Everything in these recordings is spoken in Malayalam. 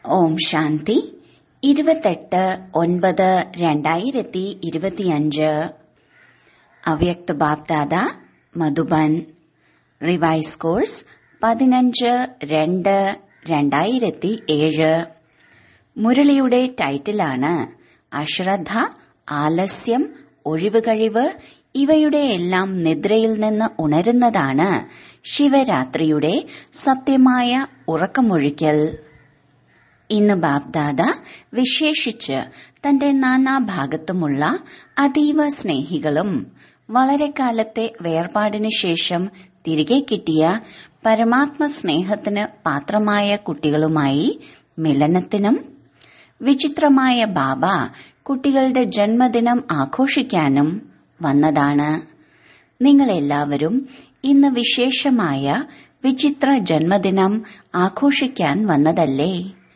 ഓം ശാന്തി ഇരുപത്തെട്ട് ഒൻപത് രണ്ടായിരത്തി ഇരുപത്തിയഞ്ച് അവ്യക്ത ബാപ്ദാദ മധുബൻ റിവൈസ് കോഴ്സ് പതിനഞ്ച് രണ്ട് രണ്ടായിരത്തി ഏഴ് മുരളിയുടെ ടൈറ്റിലാണ് അശ്രദ്ധ ആലസ്യം ഒഴിവുകഴിവ് ഇവയുടെ എല്ലാം നിദ്രയിൽ നിന്ന് ഉണരുന്നതാണ് ശിവരാത്രിയുടെ സത്യമായ ഉറക്കമൊഴിക്കൽ ഇന്ന് ബാബ്ദാദ വിശേഷിച്ച് തന്റെ നാനാഭാഗത്തുമുള്ള അതീവ സ്നേഹികളും വളരെ കാലത്തെ വേർപാടിനു ശേഷം തിരികെ കിട്ടിയ പരമാത്മ സ്നേഹത്തിന് പാത്രമായ കുട്ടികളുമായി മിലനത്തിനും വിചിത്രമായ ബാബ കുട്ടികളുടെ ജന്മദിനം ആഘോഷിക്കാനും വന്നതാണ് നിങ്ങളെല്ലാവരും ഇന്ന് വിശേഷമായ വിചിത്ര ജന്മദിനം ആഘോഷിക്കാൻ വന്നതല്ലേ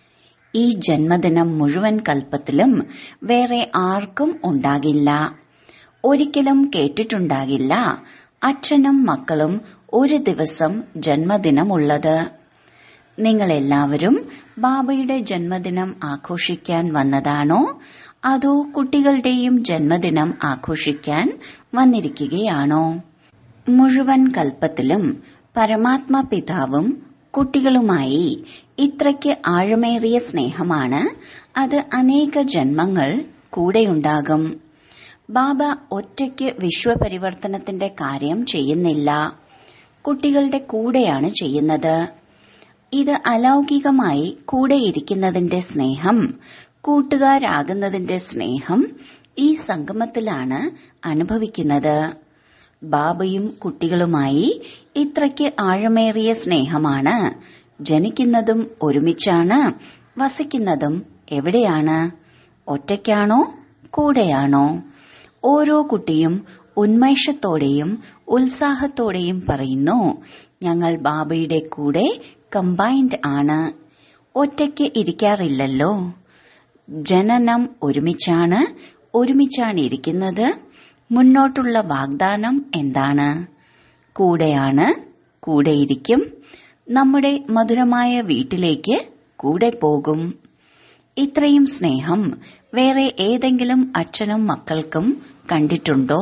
ഈ ജന്മദിനം മുഴുവൻ കൽപ്പത്തിലും വേറെ ആർക്കും ഉണ്ടാകില്ല ഒരിക്കലും കേട്ടിട്ടുണ്ടാകില്ല അച്ഛനും മക്കളും ഒരു ദിവസം ജന്മദിനമുള്ളത് നിങ്ങളെല്ലാവരും ബാബയുടെ ജന്മദിനം ആഘോഷിക്കാൻ വന്നതാണോ അതോ കുട്ടികളുടെയും ജന്മദിനം ആഘോഷിക്കാൻ വന്നിരിക്കുകയാണോ മുഴുവൻ കൽപ്പത്തിലും പരമാത്മ പിതാവും കുട്ടികളുമായി ഇത്രയ്ക്ക് ആഴമേറിയ സ്നേഹമാണ് അത് അനേക ജന്മങ്ങൾ കൂടെയുണ്ടാകും ബാബ ഒറ്റയ്ക്ക് വിശ്വപരിവർത്തനത്തിന്റെ കാര്യം ചെയ്യുന്നില്ല കുട്ടികളുടെ കൂടെയാണ് ചെയ്യുന്നത് ഇത് അലൗകികമായി കൂടെയിരിക്കുന്നതിന്റെ സ്നേഹം കൂട്ടുകാരാകുന്നതിന്റെ സ്നേഹം ഈ സംഗമത്തിലാണ് അനുഭവിക്കുന്നത് ബാബയും കുട്ടികളുമായി ഇത്രയ്ക്ക് ആഴമേറിയ സ്നേഹമാണ് ജനിക്കുന്നതും ഒരുമിച്ചാണ് വസിക്കുന്നതും എവിടെയാണ് ഒറ്റയ്ക്കാണോ കൂടെയാണോ ഓരോ കുട്ടിയും ഉന്മേഷത്തോടെയും ഉത്സാഹത്തോടെയും പറയുന്നു ഞങ്ങൾ ബാബയുടെ കൂടെ കമ്പൈൻഡ് ആണ് ഒറ്റയ്ക്ക് ഇരിക്കാറില്ലല്ലോ ജനനം ഒരുമിച്ചാണ് ഒരുമിച്ചാണ് ഇരിക്കുന്നത് മുന്നോട്ടുള്ള വാഗ്ദാനം എന്താണ് കൂടെയാണ് കൂടെയിരിക്കും നമ്മുടെ മധുരമായ വീട്ടിലേക്ക് കൂടെ പോകും ഇത്രയും സ്നേഹം വേറെ ഏതെങ്കിലും അച്ഛനും മക്കൾക്കും കണ്ടിട്ടുണ്ടോ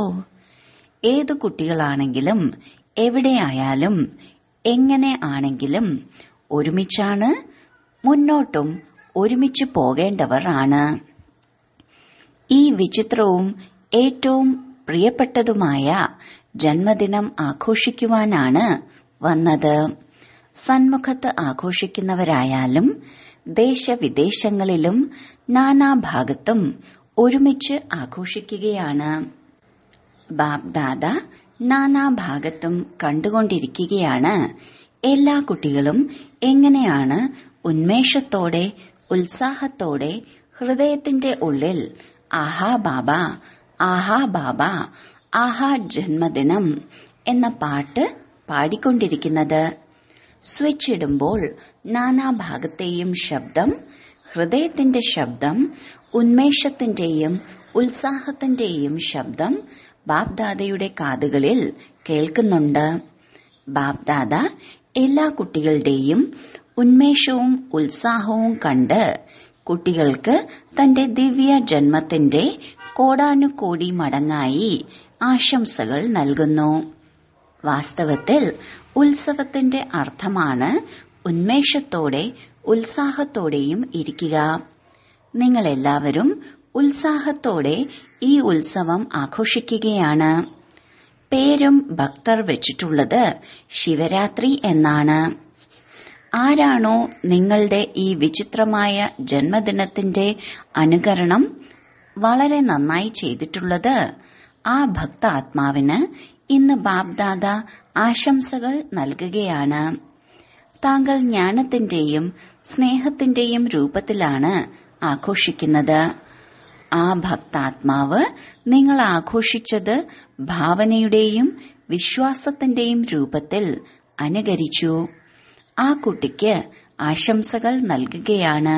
ഏതു കുട്ടികളാണെങ്കിലും എവിടെയായാലും എങ്ങനെ ആണെങ്കിലും ഒരുമിച്ചാണ് മുന്നോട്ടും ഒരുമിച്ച് പോകേണ്ടവർ ആണ് ഈ വിചിത്രവും ഏറ്റവും പ്രിയപ്പെട്ടതുമായ ജന്മദിനം ആഘോഷിക്കുവാനാണ് വന്നത് സന്മുഖത്ത് ആഘോഷിക്കുന്നവരായാലും ദേശവിദേശങ്ങളിലും നാനാഭാഗത്തും ഒരുമിച്ച് ആഘോഷിക്കുകയാണ് ബാബ്ദാദ നാനാഭാഗത്തും കണ്ടുകൊണ്ടിരിക്കുകയാണ് എല്ലാ കുട്ടികളും എങ്ങനെയാണ് ഉന്മേഷത്തോടെ ഉത്സാഹത്തോടെ ഹൃദയത്തിന്റെ ഉള്ളിൽ ആഹാ ബാബ ആഹാ ബാബ ആഹാ ജന്മദിനം എന്ന പാട്ട് പാടിക്കൊണ്ടിരിക്കുന്നത് സ്വിച്ച് ഇടുമ്പോൾ നാനാഭാഗത്തെയും ശബ്ദം ഹൃദയത്തിന്റെ ശബ്ദം ഉന്മേഷത്തിന്റെയും ഉത്സാഹത്തിന്റെയും ശബ്ദം ബാബ്ദാദയുടെ കാതുകളിൽ കേൾക്കുന്നുണ്ട് ബാബ്ദാദ എല്ലാ കുട്ടികളുടെയും ഉന്മേഷവും ഉത്സാഹവും കണ്ട് കുട്ടികൾക്ക് തന്റെ ദിവ്യ ജന്മത്തിന്റെ കോടാനുകോടി മടങ്ങായി ആശംസകൾ നൽകുന്നു വാസ്തവത്തിൽ ഉത്സവത്തിന്റെ അർത്ഥമാണ് ഉന്മേഷത്തോടെ ഉത്സാഹത്തോടെയും ഇരിക്കുക നിങ്ങളെല്ലാവരും ഉത്സാഹത്തോടെ ഈ ഉത്സവം ആഘോഷിക്കുകയാണ് പേരും ഭക്തർ വെച്ചിട്ടുള്ളത് ശിവരാത്രി എന്നാണ് ആരാണോ നിങ്ങളുടെ ഈ വിചിത്രമായ ജന്മദിനത്തിന്റെ അനുകരണം വളരെ നന്നായി ചെയ്തിട്ടുള്ളത് ആ ഭക്ത ആത്മാവിന് ഇന്ന് ബാബ്ദാദ ആശംസകൾ നൽകുകയാണ് താങ്കൾ ജ്ഞാനത്തിന്റെയും സ്നേഹത്തിന്റെയും രൂപത്തിലാണ് ആഘോഷിക്കുന്നത് ആ ഭക്താത്മാവ് നിങ്ങൾ ആഘോഷിച്ചത് ഭാവനയുടെയും വിശ്വാസത്തിന്റെയും രൂപത്തിൽ അനുകരിച്ചു ആ കുട്ടിക്ക് ആശംസകൾ നൽകുകയാണ്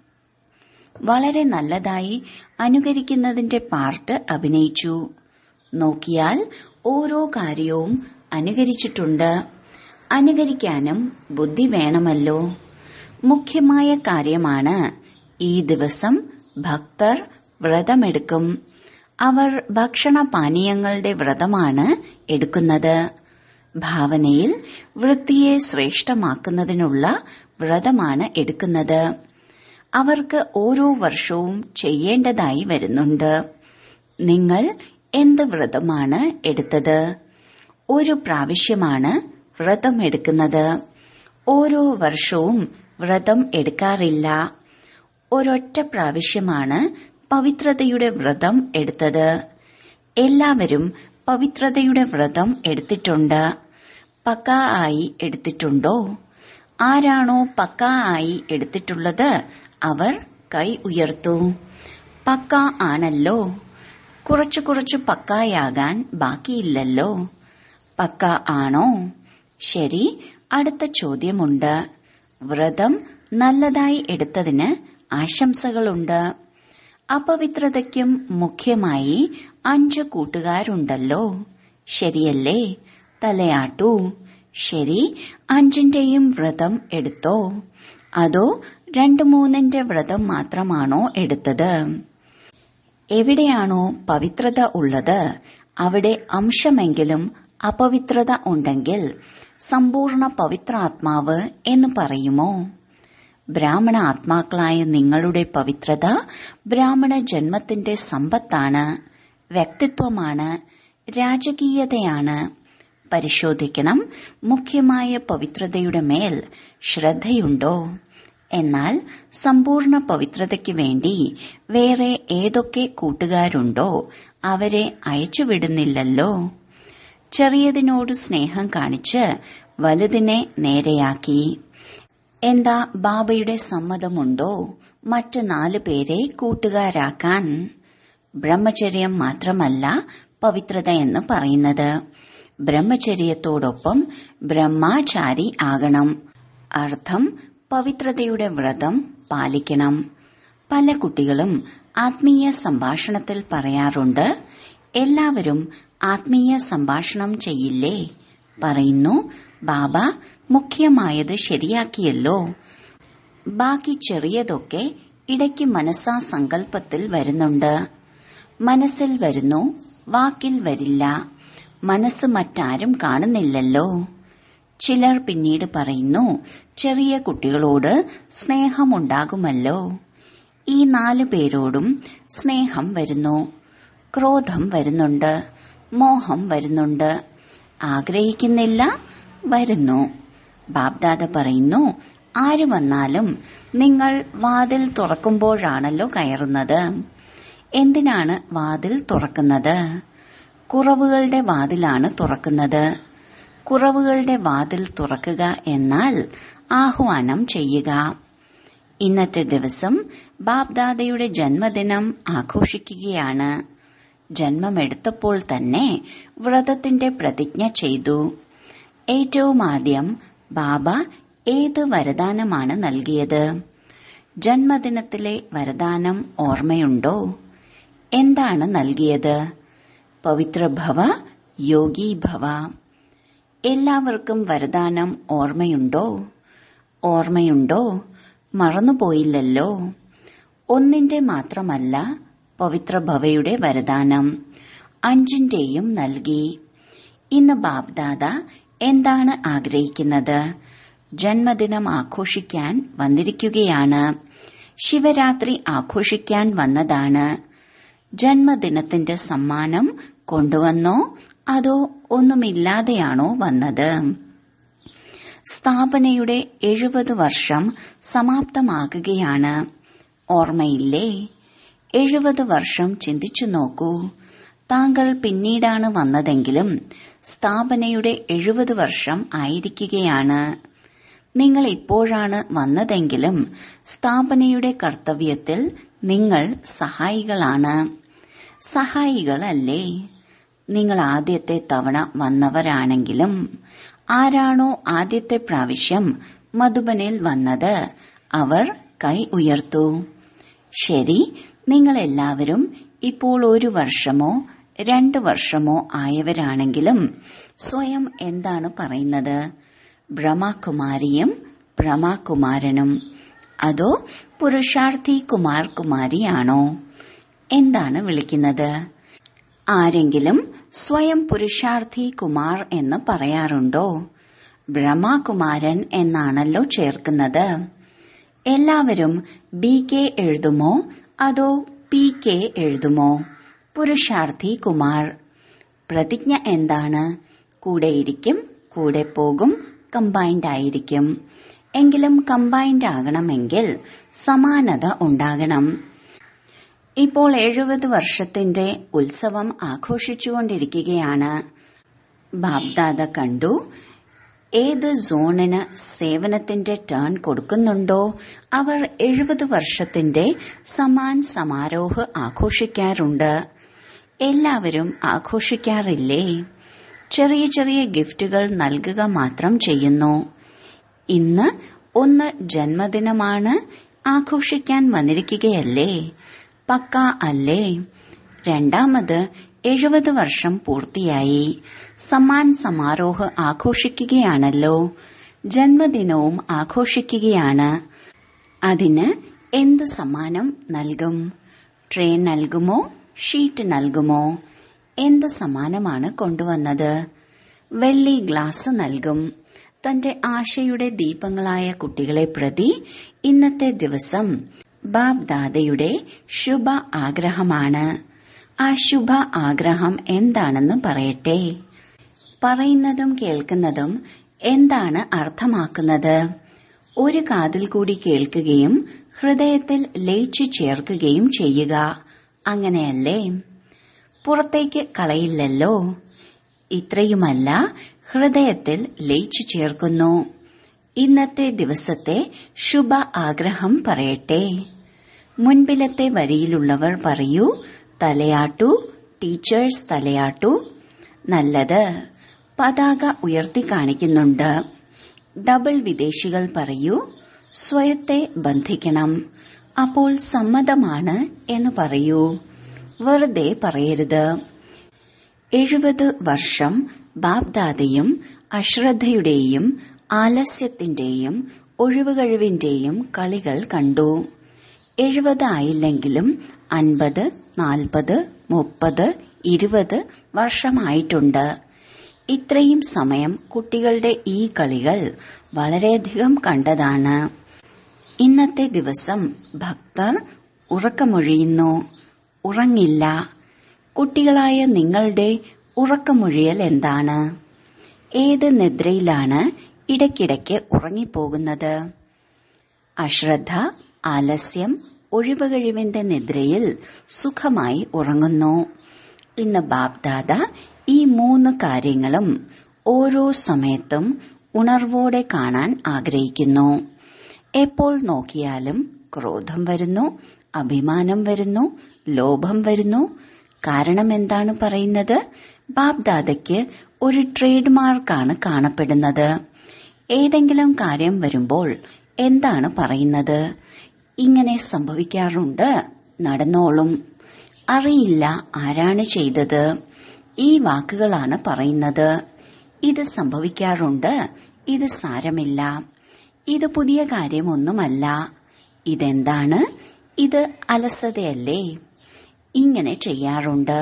വളരെ നല്ലതായി അനുകരിക്കുന്നതിന്റെ പാർട്ട് അഭിനയിച്ചു നോക്കിയാൽ ഓരോ കാര്യവും അനുകരിച്ചിട്ടുണ്ട് അനുകരിക്കാനും ബുദ്ധി വേണമല്ലോ മുഖ്യമായ കാര്യമാണ് ഈ ദിവസം ഭക്തർ വ്രതമെടുക്കും അവർ ഭക്ഷണപാനീയങ്ങളുടെ വ്രതമാണ് എടുക്കുന്നത് ഭാവനയിൽ വൃത്തിയെ ശ്രേഷ്ഠമാക്കുന്നതിനുള്ള വ്രതമാണ് എടുക്കുന്നത് അവർക്ക് ഓരോ വർഷവും ചെയ്യേണ്ടതായി വരുന്നുണ്ട് നിങ്ങൾ എന്ത് വ്രതമാണ് എടുത്തത് ഒരു പ്രാവശ്യമാണ് വ്രതം എടുക്കുന്നത് ഓരോ വർഷവും വ്രതം എടുക്കാറില്ല ഒരൊറ്റ പ്രാവശ്യമാണ് പവിത്രതയുടെ വ്രതം എടുത്തത് എല്ലാവരും പവിത്രതയുടെ വ്രതം എടുത്തിട്ടുണ്ട് പക്ക ആയി എടുത്തിട്ടുണ്ടോ ആരാണോ പക്ക ആയി എടുത്തിട്ടുള്ളത് അവർ കൈ ഉയർത്തു പക്ക ആണല്ലോ കുറച്ചു കുറച്ചു പക്കായാകാൻ ബാക്കിയില്ലല്ലോ പക്ക ആണോ ശരി അടുത്ത ചോദ്യമുണ്ട് വ്രതം നല്ലതായി എടുത്തതിന് ആശംസകളുണ്ട് അപവിത്രതയ്ക്കും മുഖ്യമായി അഞ്ചു കൂട്ടുകാരുണ്ടല്ലോ ശരിയല്ലേ തലയാട്ടു ശരി അഞ്ചിന്റെയും വ്രതം എടുത്തോ അതോ രണ്ടു മൂന്നിന്റെ വ്രതം മാത്രമാണോ എടുത്തത് എവിടെയാണോ പവിത്രത ഉള്ളത് അവിടെ അംശമെങ്കിലും അപവിത്രത ഉണ്ടെങ്കിൽ സമ്പൂർണ്ണ പവിത്രാത്മാവ് എന്ന് പറയുമോ ബ്രാഹ്മണ ആത്മാക്കളായ നിങ്ങളുടെ പവിത്രത ബ്രാഹ്മണ ജന്മത്തിന്റെ സമ്പത്താണ് വ്യക്തിത്വമാണ് രാജകീയതയാണ് പരിശോധിക്കണം മുഖ്യമായ പവിത്രതയുടെ മേൽ ശ്രദ്ധയുണ്ടോ എന്നാൽ സമ്പൂർണ്ണ പവിത്രതയ്ക്ക് വേണ്ടി വേറെ ഏതൊക്കെ കൂട്ടുകാരുണ്ടോ അവരെ അയച്ചുവിടുന്നില്ലല്ലോ ചെറിയതിനോട് സ്നേഹം കാണിച്ച് വലുതിനെ നേരെയാക്കി എന്താ ബാബയുടെ സമ്മതമുണ്ടോ മറ്റ് നാല് പേരെ കൂട്ടുകാരാക്കാൻ ബ്രഹ്മചര്യം മാത്രമല്ല പവിത്രത എന്ന് പറയുന്നത് ബ്രഹ്മചര്യത്തോടൊപ്പം ബ്രഹ്മാചാരി ആകണം അർത്ഥം പവിത്രതയുടെ വ്രതം പാലിക്കണം പല കുട്ടികളും ആത്മീയ സംഭാഷണത്തിൽ പറയാറുണ്ട് എല്ലാവരും ആത്മീയ സംഭാഷണം ചെയ്യില്ലേ പറയുന്നു ബാബ മുഖ്യമായത് ശരിയാക്കിയല്ലോ ബാക്കി ചെറിയതൊക്കെ ഇടയ്ക്ക് മനസ്സാ സങ്കല്പത്തിൽ വരുന്നുണ്ട് മനസ്സിൽ വരുന്നു വാക്കിൽ വരില്ല മനസ്സ് മറ്റാരും കാണുന്നില്ലല്ലോ ചിലർ പിന്നീട് പറയുന്നു ചെറിയ കുട്ടികളോട് സ്നേഹമുണ്ടാകുമല്ലോ ഈ നാലു പേരോടും സ്നേഹം വരുന്നു ക്രോധം വരുന്നുണ്ട് മോഹം വരുന്നുണ്ട് ആഗ്രഹിക്കുന്നില്ല വരുന്നു ബാബ്ദാദ പറയുന്നു ആര് വന്നാലും നിങ്ങൾ വാതിൽ തുറക്കുമ്പോഴാണല്ലോ കയറുന്നത് എന്തിനാണ് വാതിൽ തുറക്കുന്നത് കുറവുകളുടെ വാതിലാണ് തുറക്കുന്നത് കുറവുകളുടെ വാതിൽ തുറക്കുക എന്നാൽ ആഹ്വാനം ചെയ്യുക ഇന്നത്തെ ദിവസം ബാബ്ദാദയുടെ ജന്മദിനം ആഘോഷിക്കുകയാണ് ജന്മമെടുത്തപ്പോൾ തന്നെ വ്രതത്തിന്റെ പ്രതിജ്ഞ ചെയ്തു ഏറ്റവും ആദ്യം ബാബ ഏത് വരദാനമാണ് നൽകിയത് ജന്മദിനത്തിലെ വരദാനം ഓർമ്മയുണ്ടോ എന്താണ് നൽകിയത് പവിത്രഭവ യോഗി ഭവ എല്ലാവർക്കും വരദാനം ഓർമ്മയുണ്ടോ ഓർമ്മയുണ്ടോ മറന്നുപോയില്ലല്ലോ ഒന്നിന്റെ മാത്രമല്ല പവിത്രഭവയുടെ വരദാനം അഞ്ചിന്റെയും നൽകി ഇന്ന് ബാബ്ദാദ എന്താണ് ആഗ്രഹിക്കുന്നത് ജന്മദിനം ആഘോഷിക്കാൻ വന്നിരിക്കുകയാണ് ശിവരാത്രി ആഘോഷിക്കാൻ വന്നതാണ് ജന്മദിനത്തിന്റെ സമ്മാനം കൊണ്ടുവന്നോ അതോ ഒന്നുമില്ലാതെയാണോ വന്നത് സ്ഥാപനയുടെ എഴുപത് വർഷം സമാപ്തമാകുകയാണ് ഓർമ്മയില്ലേ എഴുപത് വർഷം ചിന്തിച്ചു നോക്കൂ താങ്കൾ പിന്നീടാണ് വന്നതെങ്കിലും സ്ഥാപനയുടെ എഴുപത് വർഷം ആയിരിക്കുകയാണ് നിങ്ങൾ ഇപ്പോഴാണ് വന്നതെങ്കിലും സ്ഥാപനയുടെ കർത്തവ്യത്തിൽ നിങ്ങൾ സഹായികളാണ് സഹായികളല്ലേ നിങ്ങൾ ആദ്യത്തെ തവണ വന്നവരാണെങ്കിലും ആരാണോ ആദ്യത്തെ പ്രാവശ്യം മധുബനിൽ വന്നത് അവർ കൈ ഉയർത്തു ശരി നിങ്ങൾ എല്ലാവരും ഇപ്പോൾ ഒരു വർഷമോ രണ്ട് വർഷമോ ആയവരാണെങ്കിലും സ്വയം എന്താണ് പറയുന്നത് ബ്രഹ്മകുമാരിയും ബ്രഹ്മകുമാരനും അതോ പുരുഷാർത്ഥി കുമാർ കുമാരിയാണോ എന്താണ് വിളിക്കുന്നത് ആരെങ്കിലും സ്വയം പുരുഷാർത്ഥി കുമാർ എന്ന് പറയാറുണ്ടോ ബ്രഹ്മകുമാരൻ എന്നാണല്ലോ ചേർക്കുന്നത് എല്ലാവരും ബി കെ എഴുതുമോ അതോ പി കെ എഴുതുമോ പുരുഷാർത്ഥി കുമാർ പ്രതിജ്ഞ എന്താണ് കൂടെയിരിക്കും കൂടെ പോകും കമ്പൈൻഡ് ആയിരിക്കും എങ്കിലും കമ്പൈൻഡ് ആകണമെങ്കിൽ സമാനത ഉണ്ടാകണം ഇപ്പോൾ എഴുപത് വർഷത്തിന്റെ ഉത്സവം ആഘോഷിച്ചുകൊണ്ടിരിക്കുകയാണ് ബാബ്ദാദ കണ്ടു ഏത് സോണിന് സേവനത്തിന്റെ ടേൺ കൊടുക്കുന്നുണ്ടോ അവർ എഴുപത് വർഷത്തിന്റെ സമാൻ സമാരോഹ് ആഘോഷിക്കാറുണ്ട് എല്ലാവരും ആഘോഷിക്കാറില്ലേ ചെറിയ ചെറിയ ഗിഫ്റ്റുകൾ നൽകുക മാത്രം ചെയ്യുന്നു ഇന്ന് ഒന്ന് ജന്മദിനമാണ് ആഘോഷിക്കാൻ വന്നിരിക്കുകയല്ലേ പക്ക അല്ലേ രണ്ടാമത് എഴുപത് വർഷം പൂർത്തിയായി സമ്മാൻ സമാരോഹ് ആഘോഷിക്കുകയാണല്ലോ ജന്മദിനവും ആഘോഷിക്കുകയാണ് അതിന് എന്ത് സമ്മാനം നൽകും ട്രെയിൻ നൽകുമോ ഷീറ്റ് നൽകുമോ എന്ത് സമ്മാനമാണ് കൊണ്ടുവന്നത് വെള്ളി ഗ്ലാസ് നൽകും തന്റെ ആശയുടെ ദീപങ്ങളായ കുട്ടികളെ പ്രതി ഇന്നത്തെ ദിവസം ബാബ് ദാദയുടെ ശുഭ ആഗ്രഹമാണ് ആ ശുഭ ആഗ്രഹം എന്താണെന്ന് പറയട്ടെ പറയുന്നതും കേൾക്കുന്നതും എന്താണ് അർത്ഥമാക്കുന്നത് ഒരു കാതിൽ കൂടി കേൾക്കുകയും ഹൃദയത്തിൽ ലയിച്ചു ചേർക്കുകയും ചെയ്യുക അങ്ങനെയല്ലേ പുറത്തേക്ക് കളയില്ലല്ലോ ഇത്രയുമല്ല ഹൃദയത്തിൽ ലയിച്ചു ചേർക്കുന്നു ഇന്നത്തെ ദിവസത്തെ ശുഭ ആഗ്രഹം പറയട്ടെ മുൻപിലത്തെ വരിയിലുള്ളവർ പറയൂ തലയാട്ടു ടീച്ചേഴ്സ് തലയാട്ടു നല്ലത് പതാക ഉയർത്തി കാണിക്കുന്നുണ്ട് ഡബിൾ വിദേശികൾ പറയൂ സ്വയത്തെ ബന്ധിക്കണം അപ്പോൾ സമ്മതമാണ് എന്ന് പറയൂ വെറുതെ പറയരുത് എഴുപത് വർഷം ബാബ്ദാദയും അശ്രദ്ധയുടെയും ആലസ്യത്തിന്റെയും ഒഴിവുകഴിവിന്റെയും കളികൾ കണ്ടു എഴുപതായില്ലെങ്കിലും അൻപത് നാൽപ്പത് മുപ്പത് ഇരുപത് വർഷമായിട്ടുണ്ട് ഇത്രയും സമയം കുട്ടികളുടെ ഈ കളികൾ വളരെയധികം കണ്ടതാണ് ഇന്നത്തെ ദിവസം ഭക്തർ ഉറക്കമൊഴിയുന്നു ഉറങ്ങില്ല കുട്ടികളായ നിങ്ങളുടെ ഉറക്കമൊഴിയൽ എന്താണ് ഏത് നിദ്രയിലാണ് ഇടയ്ക്കിടയ്ക്ക് ഉറങ്ങിപ്പോകുന്നത് അശ്രദ്ധ ആലസ്യം ഒഴിവുകഴിവിന്റെ നിദ്രയിൽ സുഖമായി ഉറങ്ങുന്നു ഇന്ന് ബാബ്ദാദ ഈ മൂന്ന് കാര്യങ്ങളും ഓരോ സമയത്തും ഉണർവോടെ കാണാൻ ആഗ്രഹിക്കുന്നു എപ്പോൾ നോക്കിയാലും ക്രോധം വരുന്നു അഭിമാനം വരുന്നു ലോഭം വരുന്നു കാരണം എന്താണ് പറയുന്നത് ബാബ്ദാദയ്ക്ക് ഒരു ട്രേഡ് മാർക്കാണ് കാണപ്പെടുന്നത് ഏതെങ്കിലും കാര്യം വരുമ്പോൾ എന്താണ് പറയുന്നത് ഇങ്ങനെ സംഭവിക്കാറുണ്ട് നടന്നോളും അറിയില്ല ആരാണ് ചെയ്തത് ഈ വാക്കുകളാണ് പറയുന്നത് ഇത് സംഭവിക്കാറുണ്ട് ഇത് സാരമില്ല ഇത് പുതിയ കാര്യമൊന്നുമല്ല ഇതെന്താണ് ഇത് അലസതയല്ലേ ഇങ്ങനെ ചെയ്യാറുണ്ട്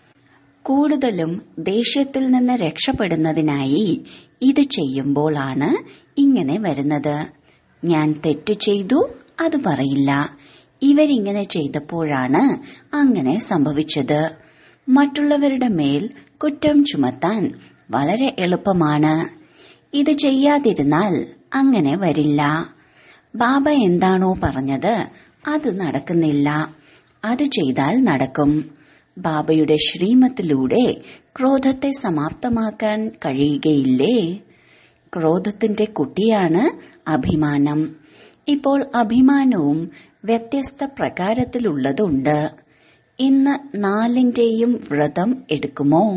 കൂടുതലും ദേഷ്യത്തിൽ നിന്ന് രക്ഷപ്പെടുന്നതിനായി ഇത് ചെയ്യുമ്പോഴാണ് ഇങ്ങനെ വരുന്നത് ഞാൻ തെറ്റ് ചെയ്തു അത് പറയില്ല ഇവരിങ്ങനെ ചെയ്തപ്പോഴാണ് അങ്ങനെ സംഭവിച്ചത് മറ്റുള്ളവരുടെ മേൽ കുറ്റം ചുമത്താൻ വളരെ എളുപ്പമാണ് ഇത് ചെയ്യാതിരുന്നാൽ അങ്ങനെ വരില്ല ബാബ എന്താണോ പറഞ്ഞത് അത് നടക്കുന്നില്ല അത് ചെയ്താൽ നടക്കും ബാബയുടെ ശ്രീമത്തിലൂടെ ക്രോധത്തെ സമാപ്തമാക്കാൻ കഴിയുകയില്ലേ ക്രോധത്തിന്റെ കുട്ടിയാണ് അഭിമാനം ഇപ്പോൾ അഭിമാനവും വ്യത്യസ്ത പ്രകാരത്തിലുള്ളതുണ്ട് ഇന്ന് നാലിന്റെയും വ്രതം എടുക്കുമോ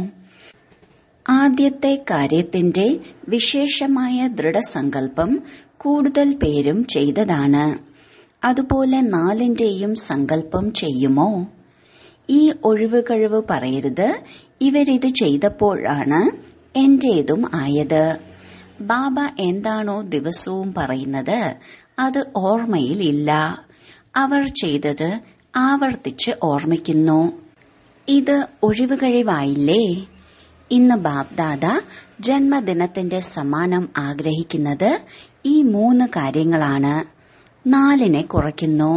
ആദ്യത്തെ കാര്യത്തിന്റെ വിശേഷമായ ദൃഢസങ്കല്പം കൂടുതൽ പേരും ചെയ്തതാണ് അതുപോലെ നാലിന്റെയും സങ്കല്പം ചെയ്യുമോ ഈ ഒഴിവുകഴിവ് പറയരുത് ഇവരിത് ചെയ്തപ്പോഴാണ് എന്റേതും ആയത് ബാബ എന്താണോ ദിവസവും പറയുന്നത് അത് ഓർമ്മയിൽ ഇല്ല അവർ ചെയ്തത് ആവർത്തിച്ച് ഓർമ്മിക്കുന്നു ഇത് ഒഴിവുകഴിവായില്ലേ ഇന്ന് ബാബ്ദാദ ജന്മദിനത്തിന്റെ സമ്മാനം ആഗ്രഹിക്കുന്നത് ഈ മൂന്ന് കാര്യങ്ങളാണ് നാലിനെ കുറയ്ക്കുന്നു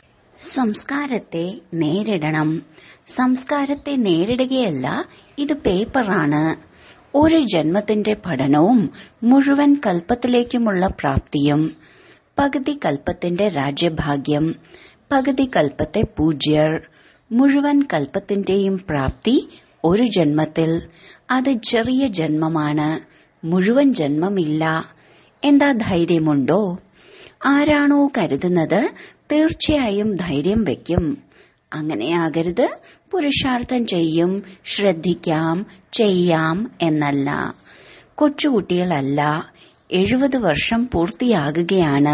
സംസ്കാരത്തെ നേരിടണം സംസ്കാരത്തെ നേരിടുകയല്ല ഇത് പേപ്പറാണ് ഒരു ജന്മത്തിന്റെ പഠനവും മുഴുവൻ കൽപ്പത്തിലേക്കുമുള്ള പ്രാപ്തിയും പകുതി കൽപ്പത്തിന്റെ രാജ്യഭാഗ്യം പകുതി കൽപ്പത്തെ പൂജ്യർ മുഴുവൻ കൽപ്പത്തിന്റെയും പ്രാപ്തി ഒരു ജന്മത്തിൽ അത് ചെറിയ ജന്മമാണ് മുഴുവൻ ജന്മമില്ല എന്താ ധൈര്യമുണ്ടോ ആരാണോ കരുതുന്നത് തീർച്ചയായും ധൈര്യം വെക്കും അങ്ങനെയാകരുത് പുരുഷാർത്ഥം ചെയ്യും ശ്രദ്ധിക്കാം ചെയ്യാം എന്നല്ല കൊച്ചുകുട്ടികളല്ല എഴുപത് വർഷം പൂർത്തിയാകുകയാണ്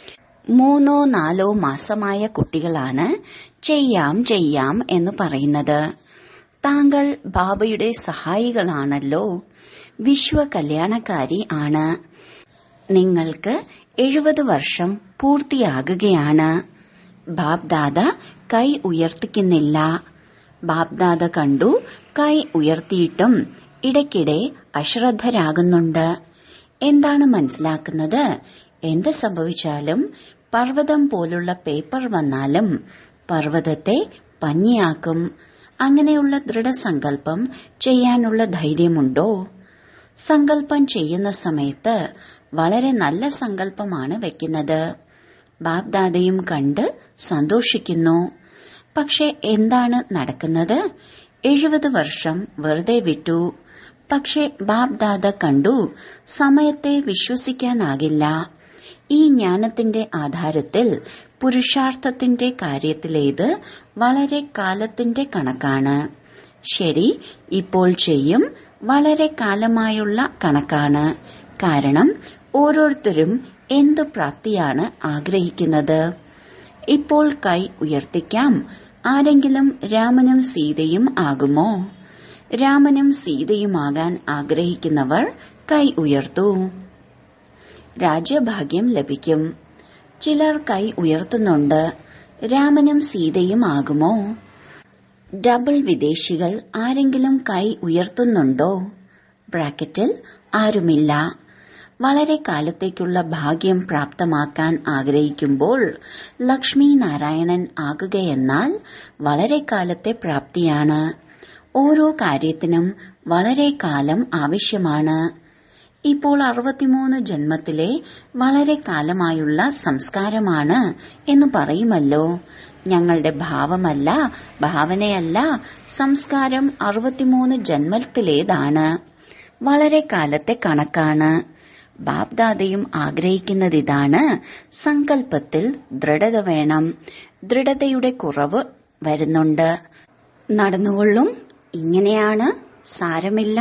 മൂന്നോ നാലോ മാസമായ കുട്ടികളാണ് ചെയ്യാം ചെയ്യാം എന്ന് പറയുന്നത് താങ്കൾ ബാബയുടെ സഹായികളാണല്ലോ വിശ്വ കല്യാണക്കാരി ആണ് നിങ്ങൾക്ക് എഴുപത് വർഷം പൂർത്തിയാകുകയാണ് ബാബ്ദാദ കൈ ഉയർത്തിക്കുന്നില്ല ബാബ്ദാദ കണ്ടു കൈ ഉയർത്തിയിട്ടും ഇടയ്ക്കിടെ അശ്രദ്ധരാകുന്നുണ്ട് എന്താണ് മനസ്സിലാക്കുന്നത് എന്ത് സംഭവിച്ചാലും പർവ്വതം പോലുള്ള പേപ്പർ വന്നാലും പർവ്വതത്തെ പഞ്ഞിയാക്കും അങ്ങനെയുള്ള ദൃഢസങ്കല്പം ചെയ്യാനുള്ള ധൈര്യമുണ്ടോ സങ്കല്പം ചെയ്യുന്ന സമയത്ത് വളരെ നല്ല സങ്കല്പമാണ് വെക്കുന്നത് ബാബ്ദാദയും കണ്ട് സന്തോഷിക്കുന്നു പക്ഷെ എന്താണ് നടക്കുന്നത് എഴുപത് വർഷം വെറുതെ വിട്ടു പക്ഷെ ബാബ്ദാദ കണ്ടു സമയത്തെ വിശ്വസിക്കാനാകില്ല ഈ ജ്ഞാനത്തിന്റെ ആധാരത്തിൽ പുരുഷാർത്ഥത്തിന്റെ കാര്യത്തിലേത് വളരെ കാലത്തിന്റെ കണക്കാണ് ശരി ഇപ്പോൾ ചെയ്യും വളരെ കാലമായുള്ള കണക്കാണ് കാരണം ഓരോരുത്തരും എന്തു പ്രാപ്തിയാണ് ആഗ്രഹിക്കുന്നത് ഇപ്പോൾ കൈ ഉയർത്തിക്കാം ആരെങ്കിലും രാമനും സീതയും ആകുമോ രാമനും സീതയുമാകാൻ ആഗ്രഹിക്കുന്നവർ കൈ ഉയർത്തു രാജ്യഭാഗ്യം ലഭിക്കും ചിലർ കൈ ഉയർത്തുന്നുണ്ട് രാമനും സീതയും ആകുമോ ഡബിൾ വിദേശികൾ ആരെങ്കിലും കൈ ഉയർത്തുന്നുണ്ടോ ബ്രാക്കറ്റിൽ ആരുമില്ല വളരെ കാലത്തേക്കുള്ള ഭാഗ്യം പ്രാപ്തമാക്കാൻ ആഗ്രഹിക്കുമ്പോൾ ലക്ഷ്മി നാരായണൻ ആകുകയെന്നാൽ വളരെ കാലത്തെ പ്രാപ്തിയാണ് ഓരോ കാര്യത്തിനും വളരെ കാലം ആവശ്യമാണ് ഇപ്പോൾ അറുപത്തിമൂന്ന് ജന്മത്തിലെ വളരെ കാലമായുള്ള സംസ്കാരമാണ് എന്ന് പറയുമല്ലോ ഞങ്ങളുടെ ഭാവമല്ല ഭാവനയല്ല സംസ്കാരം അറുപത്തിമൂന്ന് ജന്മത്തിലേതാണ് വളരെ കാലത്തെ കണക്കാണ് ബാബ്ദാദയും ആഗ്രഹിക്കുന്നതിതാണ് സങ്കല്പത്തിൽ ദൃഢത വേണം ദൃഢതയുടെ കുറവ് വരുന്നുണ്ട് നടന്നുകൊള്ളും ഇങ്ങനെയാണ് സാരമില്ല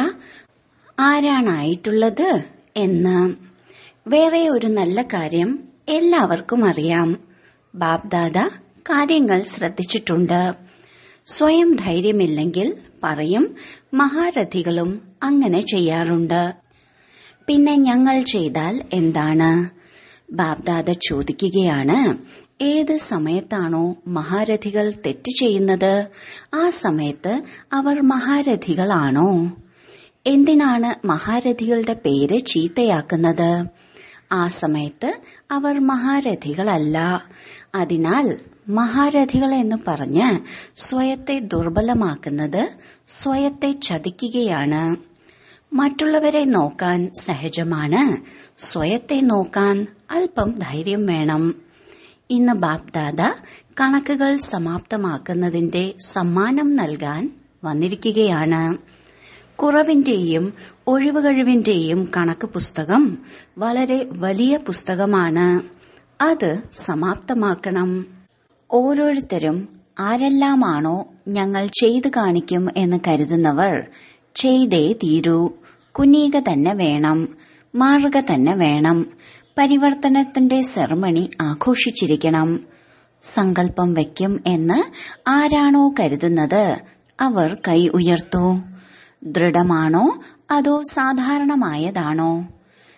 ആരാണായിട്ടുള്ളത് എന്ന് വേറെ ഒരു നല്ല കാര്യം എല്ലാവർക്കും അറിയാം ബാബ്ദാദ കാര്യങ്ങൾ ശ്രദ്ധിച്ചിട്ടുണ്ട് സ്വയം ധൈര്യമില്ലെങ്കിൽ പറയും മഹാരഥികളും അങ്ങനെ ചെയ്യാറുണ്ട് പിന്നെ ഞങ്ങൾ ചെയ്താൽ എന്താണ് ബാബ്ദാദ ചോദിക്കുകയാണ് ഏത് സമയത്താണോ മഹാരഥികൾ തെറ്റ് ചെയ്യുന്നത് ആ സമയത്ത് അവർ മഹാരഥികളാണോ എന്തിനാണ് മഹാരഥികളുടെ പേര് ചീത്തയാക്കുന്നത് ആ സമയത്ത് അവർ മഹാരഥികളല്ല അതിനാൽ മഹാരഥികൾ എന്ന് പറഞ്ഞ് സ്വയത്തെ ദുർബലമാക്കുന്നത് സ്വയത്തെ ചതിക്കുകയാണ് മറ്റുള്ളവരെ നോക്കാൻ സഹജമാണ് സ്വയത്തെ നോക്കാൻ അല്പം ധൈര്യം വേണം ഇന്ന് ബാപ്ദാദ കണക്കുകൾ സമാപ്തമാക്കുന്നതിന്റെ സമ്മാനം നൽകാൻ വന്നിരിക്കുകയാണ് കുറവിന്റെയും ഒഴിവുകഴിവിന്റെയും കണക്ക് പുസ്തകം വളരെ വലിയ പുസ്തകമാണ് അത് സമാപ്തമാക്കണം ഓരോരുത്തരും ആരെല്ലാമാണോ ഞങ്ങൾ ചെയ്തു കാണിക്കും എന്ന് കരുതുന്നവർ ചെയ്തേ തീരൂ കുനീക തന്നെ വേണം മാറുക തന്നെ വേണം പരിവർത്തനത്തിന്റെ സെറമണി ആഘോഷിച്ചിരിക്കണം സങ്കല്പം വയ്ക്കും എന്ന് ആരാണോ കരുതുന്നത് അവർ കൈ ഉയർത്തു ദൃഢമാണോ അതോ സാധാരണമായതാണോ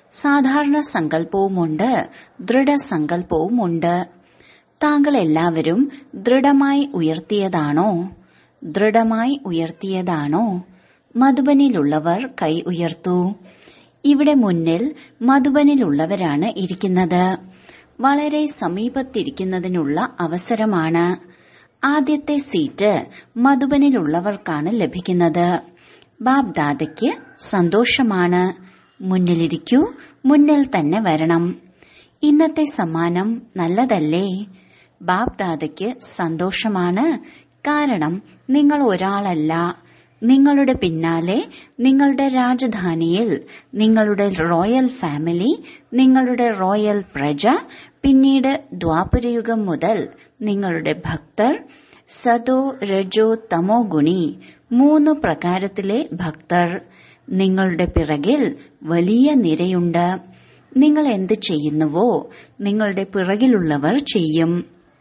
സാധാരണ സങ്കല്പവുമുണ്ട് ദൃഢസങ്കല്പവുമുണ്ട് താങ്കൾ എല്ലാവരും ദൃഢമായി ഉയർത്തിയതാണോ ദൃഢമായി ഉയർത്തിയതാണോ മധുബനിലുള്ളവർ കൈ ഉയർത്തു ഇവിടെ മുന്നിൽ മധുബനിലുള്ളവരാണ് ഇരിക്കുന്നത് വളരെ സമീപത്തിരിക്കുന്നതിനുള്ള അവസരമാണ് ആദ്യത്തെ സീറ്റ് മധുബനിലുള്ളവർക്കാണ് ലഭിക്കുന്നത് ബാബ് ദാദയ്ക്ക് സന്തോഷമാണ് മുന്നിലിരിക്കൂ മുന്നിൽ തന്നെ വരണം ഇന്നത്തെ സമ്മാനം നല്ലതല്ലേ ബാബ് ദാദയ്ക്ക് സന്തോഷമാണ് കാരണം നിങ്ങൾ ഒരാളല്ല നിങ്ങളുടെ പിന്നാലെ നിങ്ങളുടെ രാജധാനിയിൽ നിങ്ങളുടെ റോയൽ ഫാമിലി നിങ്ങളുടെ റോയൽ പ്രജ പിന്നീട് ദ്വാപരയുഗം മുതൽ നിങ്ങളുടെ ഭക്തർ സതോ രജോ തമോ ഗുണി മൂന്ന് പ്രകാരത്തിലെ ഭക്തർ നിങ്ങളുടെ പിറകിൽ വലിയ നിരയുണ്ട് നിങ്ങൾ എന്ത് ചെയ്യുന്നുവോ നിങ്ങളുടെ പിറകിലുള്ളവർ ചെയ്യും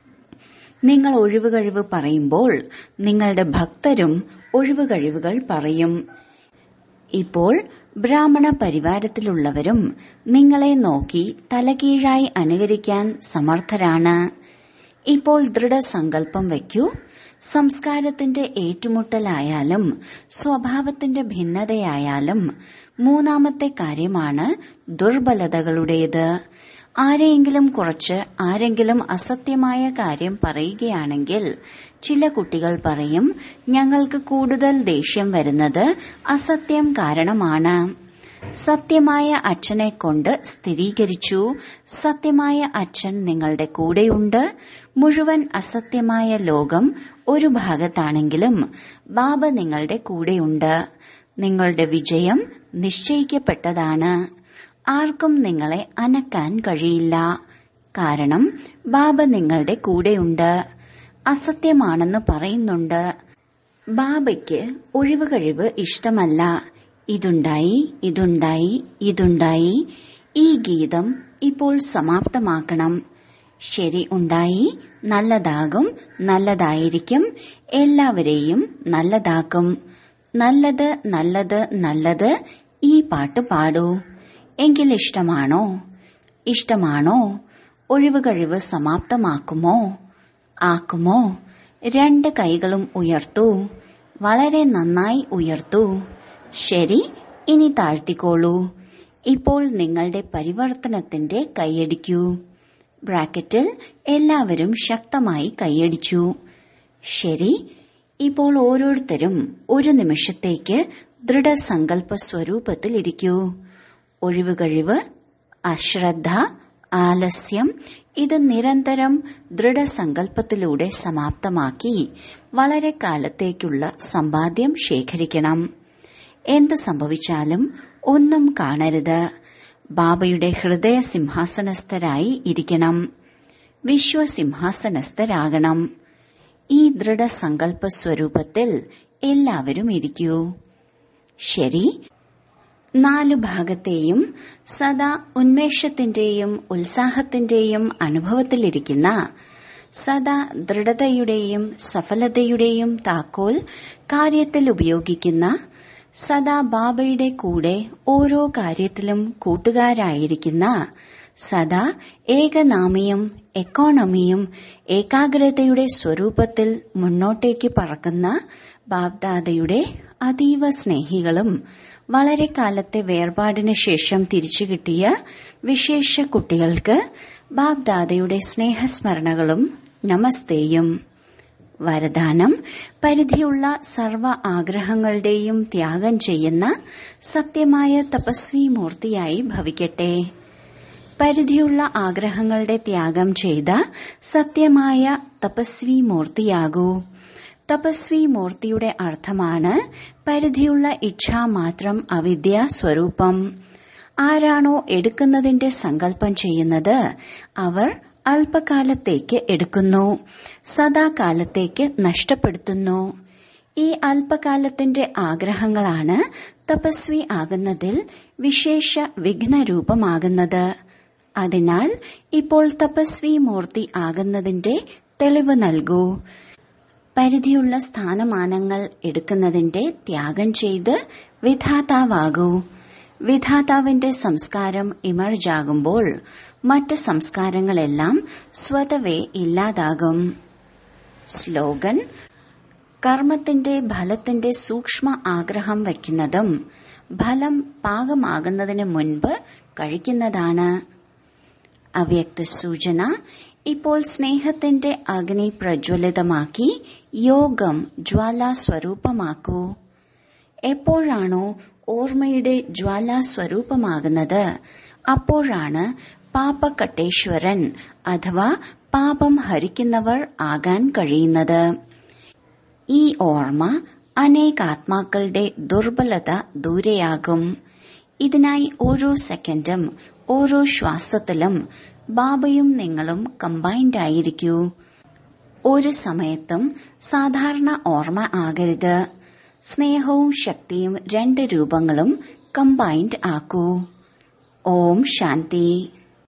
നിങ്ങൾ ഒഴിവുകഴിവ് പറയുമ്പോൾ നിങ്ങളുടെ ഭക്തരും ഒഴിവുകഴിവുകൾ പറയും ഇപ്പോൾ ബ്രാഹ്മണ പരിവാരത്തിലുള്ളവരും നിങ്ങളെ നോക്കി തലകീഴായി അനുകരിക്കാൻ സമർത്ഥരാണ് ഇപ്പോൾ ദൃഢസങ്കല്പം വയ്ക്കൂ സംസ്കാരത്തിന്റെ ഏറ്റുമുട്ടലായാലും സ്വഭാവത്തിന്റെ ഭിന്നതയായാലും മൂന്നാമത്തെ കാര്യമാണ് ദുർബലതകളുടേത് ആരെയെങ്കിലും കുറച്ച് ആരെങ്കിലും അസത്യമായ കാര്യം പറയുകയാണെങ്കിൽ ചില കുട്ടികൾ പറയും ഞങ്ങൾക്ക് കൂടുതൽ ദേഷ്യം വരുന്നത് അസത്യം കാരണമാണ് സത്യമായ അച്ഛനെ കൊണ്ട് സ്ഥിരീകരിച്ചു സത്യമായ അച്ഛൻ നിങ്ങളുടെ കൂടെയുണ്ട് മുഴുവൻ അസത്യമായ ലോകം ഒരു ഭാഗത്താണെങ്കിലും ബാബ നിങ്ങളുടെ കൂടെയുണ്ട് നിങ്ങളുടെ വിജയം നിശ്ചയിക്കപ്പെട്ടതാണ് ആർക്കും നിങ്ങളെ അനക്കാൻ കഴിയില്ല കാരണം ബാബ നിങ്ങളുടെ കൂടെയുണ്ട് അസത്യമാണെന്ന് പറയുന്നുണ്ട് ബാബയ്ക്ക് ഒഴിവുകഴിവ് ഇഷ്ടമല്ല ഇതുണ്ടായി ഇതുണ്ടായി ഇതുണ്ടായി ഈ ഗീതം ഇപ്പോൾ സമാപ്തമാക്കണം ശരി ഉണ്ടായി നല്ലതാകും നല്ലതായിരിക്കും എല്ലാവരെയും നല്ലതാക്കും നല്ലത് നല്ലത് നല്ലത് ഈ പാട്ട് പാടൂ എങ്കിൽ ഇഷ്ടമാണോ ഇഷ്ടമാണോ ഒഴിവുകഴിവ് സമാപ്തമാക്കുമോ ആക്കുമോ രണ്ട് കൈകളും ഉയർത്തൂ വളരെ നന്നായി ഉയർത്തൂ ശരി ഇനി താഴ്ത്തിക്കോളൂ ഇപ്പോൾ നിങ്ങളുടെ പരിവർത്തനത്തിന്റെ കൈയടിക്കൂ ബ്രാക്കറ്റിൽ എല്ലാവരും ശക്തമായി കൈയടിച്ചു ശരി ഇപ്പോൾ ഓരോരുത്തരും ഒരു നിമിഷത്തേക്ക് ദൃഢസങ്കല്പ സ്വരൂപത്തിലിരിക്കൂ ഒഴിവുകഴിവ് അശ്രദ്ധ ആലസ്യം ഇത് നിരന്തരം ദൃഢസങ്കല്പത്തിലൂടെ സമാപ്തമാക്കി വളരെ കാലത്തേക്കുള്ള സമ്പാദ്യം ശേഖരിക്കണം എന്ത് സംഭവിച്ചാലും ഒന്നും കാണരുത് ബാബയുടെ ഹൃദയ സിംഹാസനസ്ഥരായി ഇരിക്കണം വിശ്വസിംഹാസനസ്ഥരാകണം ഈ ദൃഢസങ്കല്പ സ്വരൂപത്തിൽ എല്ലാവരും ഇരിക്കൂ ശരി നാലു ഭാഗത്തെയും സദാ ഉന്മേഷത്തിന്റെയും ഉത്സാഹത്തിന്റെയും അനുഭവത്തിലിരിക്കുന്ന സദാ ദൃഢതയുടെയും സഫലതയുടെയും താക്കോൽ കാര്യത്തിൽ ഉപയോഗിക്കുന്ന സദാ ബാബയുടെ കൂടെ ഓരോ കാര്യത്തിലും കൂട്ടുകാരായിരിക്കുന്ന സദാ ഏകനാമിയും എക്കോണമിയും ഏകാഗ്രതയുടെ സ്വരൂപത്തിൽ മുന്നോട്ടേക്ക് പറക്കുന്ന ബാബ്ദാദയുടെ അതീവ സ്നേഹികളും വളരെ കാലത്തെ വേർപാടിന് ശേഷം തിരിച്ചു കിട്ടിയ വിശേഷ കുട്ടികൾക്ക് ബാബ്ദാദയുടെ സ്നേഹസ്മരണകളും നമസ്തേയും വരദാനം പരിധിയുള്ള സർവ ആഗ്രഹങ്ങളുടെയും ത്യാഗം ചെയ്യുന്ന സത്യമായ തപസ്വി മൂർത്തിയായി ഭവിക്കട്ടെ പരിധിയുള്ള ആഗ്രഹങ്ങളുടെ ത്യാഗം ചെയ്ത സത്യമായ തപസ്വി മൂർത്തിയാകൂ തപസ്വി മൂർത്തിയുടെ അർത്ഥമാണ് പരിധിയുള്ള ഇച്ഛ മാത്രം അവിദ്യ സ്വരൂപം ആരാണോ എടുക്കുന്നതിന്റെ സങ്കല്പം ചെയ്യുന്നത് അവർ അല്പകാലത്തേക്ക് എടുക്കുന്നു സദാകാലത്തേക്ക് നഷ്ടപ്പെടുത്തുന്നു ഈ അല്പകാലത്തിന്റെ ആഗ്രഹങ്ങളാണ് തപസ്വി ആകുന്നതിൽ വിശേഷ വിഘ്നരൂപമാകുന്നത് അതിനാൽ ഇപ്പോൾ തപസ്വി മൂർത്തി ആകുന്നതിന്റെ തെളിവ് നൽകൂ പരിധിയുള്ള സ്ഥാനമാനങ്ങൾ എടുക്കുന്നതിന്റെ ത്യാഗം ചെയ്ത് വിധാതാവാകൂ വിധാതാവിന്റെ സംസ്കാരം ഇമർജാകുമ്പോൾ മറ്റ് സംസ്കാരങ്ങളെല്ലാം സ്വതവേ ഇല്ലാതാകും സ്ലോഗൻ കർമ്മത്തിന്റെ ഫലത്തിന്റെ സൂക്ഷ്മ ആഗ്രഹം വയ്ക്കുന്നതും ഫലം പാകമാകുന്നതിന് മുൻപ് കഴിക്കുന്നതാണ് അവ്യക്ത സൂചന ഇപ്പോൾ സ്നേഹത്തിന്റെ അഗ്നി പ്രജ്വലിതമാക്കി യോഗം ജ്വാലാസ്വരൂപമാക്കൂ എപ്പോഴാണോ ഓർമ്മയുടെ ജ്വാലാസ്വരൂപമാകുന്നത് അപ്പോഴാണ് പാപകട്ടേശ്വരൻ അഥവാ പാപം ഹരിക്കുന്നവർ ആകാൻ കഴിയുന്നത് ഈ ഓർമ്മ അനേകാത്മാക്കളുടെ ദുർബലത ദൂരെയാകും ഇതിനായി ഓരോ സെക്കൻഡും ഓരോ ശ്വാസത്തിലും ബാബയും നിങ്ങളും കമ്പൈൻഡ് ആയിരിക്കൂ ഒരു സമയത്തും സാധാരണ ഓർമ്മ ആകരുത് സ്നേഹവും ശക്തിയും രണ്ട് രൂപങ്ങളും കമ്പൈൻഡ് ആക്കൂ ഓം ശാന്തി